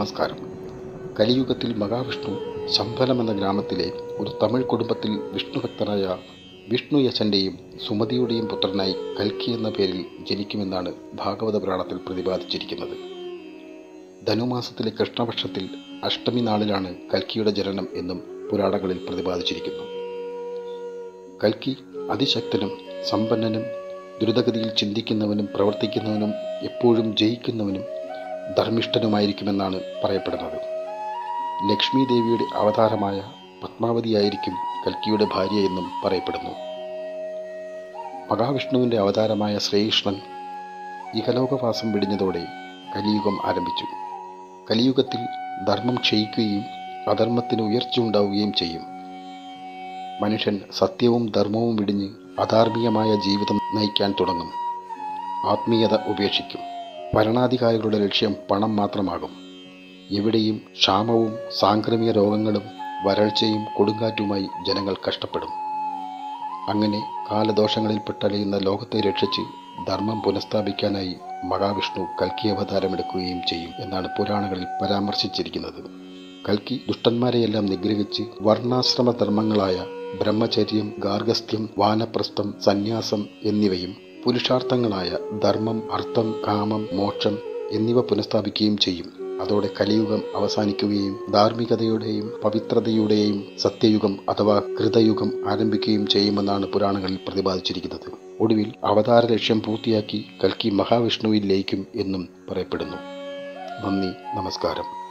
നമസ്കാരം കലിയുഗത്തിൽ മഹാവിഷ്ണു ശംഭലം എന്ന ഗ്രാമത്തിലെ ഒരു തമിഴ് കുടുംബത്തിൽ വിഷ്ണുഭക്തനായ വിഷ്ണുയശൻ്റെയും സുമതിയുടെയും പുത്രനായി കൽക്കി എന്ന പേരിൽ ജനിക്കുമെന്നാണ് ഭാഗവത പുരാണത്തിൽ പ്രതിപാദിച്ചിരിക്കുന്നത് ധനുമാസത്തിലെ കൃഷ്ണപക്ഷത്തിൽ അഷ്ടമി നാളിലാണ് കൽക്കിയുടെ ജനനം എന്നും പുരാണങ്ങളിൽ പ്രതിപാദിച്ചിരിക്കുന്നു കൽക്കി അതിശക്തനും സമ്പന്നനും ദ്രുതഗതിയിൽ ചിന്തിക്കുന്നവനും പ്രവർത്തിക്കുന്നവനും എപ്പോഴും ജയിക്കുന്നവനും ധർമ്മിഷ്ഠനുമായിരിക്കുമെന്നാണ് പറയപ്പെടുന്നത് ലക്ഷ്മി ദേവിയുടെ അവതാരമായ പത്മാവതിയായിരിക്കും കൽക്കിയുടെ ഭാര്യ എന്നും പറയപ്പെടുന്നു മഹാവിഷ്ണുവിൻ്റെ അവതാരമായ ശ്രീകൃഷ്ണൻ ഇഹലോകവാസം വെടിഞ്ഞതോടെ കലിയുഗം ആരംഭിച്ചു കലിയുഗത്തിൽ ധർമ്മം ക്ഷയിക്കുകയും അധർമ്മത്തിന് ഉയർച്ച ഉണ്ടാവുകയും ചെയ്യും മനുഷ്യൻ സത്യവും ധർമ്മവും വിടിഞ്ഞ് അധാർമികമായ ജീവിതം നയിക്കാൻ തുടങ്ങും ആത്മീയത ഉപേക്ഷിക്കും ഭരണാധികാരികളുടെ ലക്ഷ്യം പണം മാത്രമാകും എവിടെയും ക്ഷാമവും സാംക്രമിക രോഗങ്ങളും വരൾച്ചയും കൊടുങ്കാറ്റുമായി ജനങ്ങൾ കഷ്ടപ്പെടും അങ്ങനെ കാലദോഷങ്ങളിൽപ്പെട്ടലയുന്ന ലോകത്തെ രക്ഷിച്ച് ധർമ്മം പുനഃസ്ഥാപിക്കാനായി മഹാവിഷ്ണു കൽക്കി അവതാരമെടുക്കുകയും ചെയ്യും എന്നാണ് പുരാണങ്ങളിൽ പരാമർശിച്ചിരിക്കുന്നത് കൽക്കി ദുഷ്ടന്മാരെയെല്ലാം നിഗ്രഹിച്ച് വർണ്ണാശ്രമ ധർമ്മങ്ങളായ ബ്രഹ്മചര്യം ഗാർഹസ്ഥ്യം വാനപ്രസ്ഥം സന്യാസം എന്നിവയും പുരുഷാർത്ഥങ്ങളായ ധർമ്മം അർത്ഥം കാമം മോക്ഷം എന്നിവ പുനഃസ്ഥാപിക്കുകയും ചെയ്യും അതോടെ കലിയുഗം അവസാനിക്കുകയും ധാർമ്മികതയുടെയും പവിത്രതയുടെയും സത്യയുഗം അഥവാ കൃതയുഗം ആരംഭിക്കുകയും ചെയ്യുമെന്നാണ് പുരാണങ്ങളിൽ പ്രതിപാദിച്ചിരിക്കുന്നത് ഒടുവിൽ അവതാര ലക്ഷ്യം പൂർത്തിയാക്കി കൽക്കി മഹാവിഷ്ണുവിൽ ലയിക്കും എന്നും പറയപ്പെടുന്നു നന്ദി നമസ്കാരം